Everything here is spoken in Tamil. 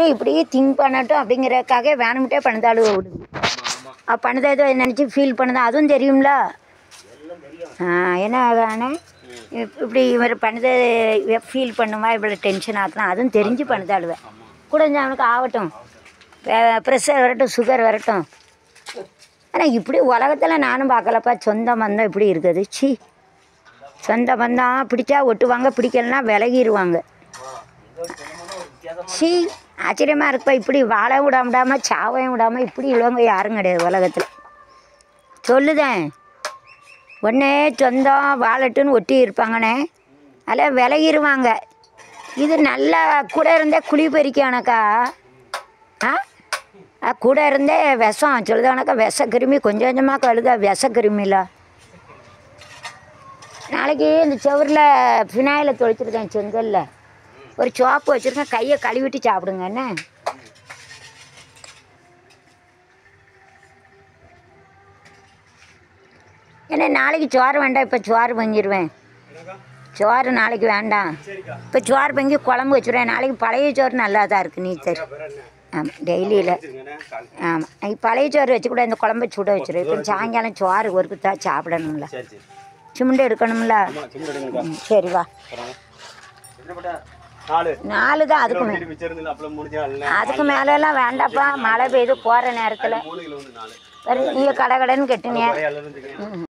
நானும் இப்படியே திங்க் பண்ணட்டும் அப்படிங்கிறதுக்காக வேணும்ட்டே பணத்தாளுவ விடுது அப்போ பணத்தை ஏதோ நினச்சி ஃபீல் பண்ணுது அதுவும் தெரியும்ல ஆ என்ன ஆகானே இப்படி இவர் பண்ணதை ஃபீல் பண்ணுவா இவ்வளோ டென்ஷன் ஆக்கலாம் அதுவும் தெரிஞ்சு பண்ணுதாளுவேன் கூட கொஞ்சம் அவனுக்கு ஆகட்டும் ப்ரெஷர் வரட்டும் சுகர் வரட்டும் ஆனால் இப்படி உலகத்தில் நானும் பார்க்கலப்பா சொந்த பந்தம் இப்படி இருக்குது சி சொந்த பந்தம் பிடிச்சா ஒட்டுவாங்க பிடிக்கலன்னா விலகிடுவாங்க சி ஆச்சரியமாக இருக்குப்பா இப்படி வாழ விட விடாமல் சாவையும் விடாமல் இப்படி உள்ளவங்க யாரும் கிடையாது உலகத்தில் சொல்லுதேன் ஒன்றே சொந்தம் வாழட்டுன்னு ஒட்டி இருப்பாங்கண்ணே அதில் விலகிருவாங்க இது நல்லா கூட இருந்தே குழி பறிக்கானக்கா ஆ ஆ, கூட இருந்தே விஷம் சொல்லுதானக்கா விஷ கிருமி கொஞ்சம் கொஞ்சமாக கழுத விஷ கிருமில நாளைக்கு இந்த செவரில் ஃபினாயிலை தொளிச்சிருக்கேன் செங்கல்ல ஒரு சோப்பு வச்சுருக்கேன் கையை கழுவிட்டு சாப்பிடுங்க என்ன ஏன்னா நாளைக்கு சோறு வேண்டாம் இப்போ சோறு பொங்கிடுவேன் சோறு நாளைக்கு வேண்டாம் இப்போ சோறு பொங்கி குழம்பு வச்சுருவேன் நாளைக்கு பழைய சோறு நல்லா தான் இருக்குது நீ சரி ஆமாம் டெய்லியில் ஆமாம் நீ பழைய சோறு வச்சு கூட இந்த குழம்பு சுட வச்சிரு இப்போ சாயங்காலம் சோறு ஒரு குத்தா சாப்பிடணும்ல சரி சரி சிமுண்டு எடுக்கணும்ல ஆமா சிம்ல எடுங்கக்கா ம், சரி வா எப்படிப்பட்ட நாலு நாலு தான் அதுக்கு மே கிலோ மிச்சம் இருந்தது அப்பளம் முடிஞ்சா இல்லை அதுக்கு மேலெல்லாம் வேண்டாப்பா மழை பெய்து போகிற நேரத்தில் மூணு கிலோ வந்து நாலு நீங்கள் கடை கடைன்னு கெட்டுனியா குறைய அளவு இருந்துச்சு ம்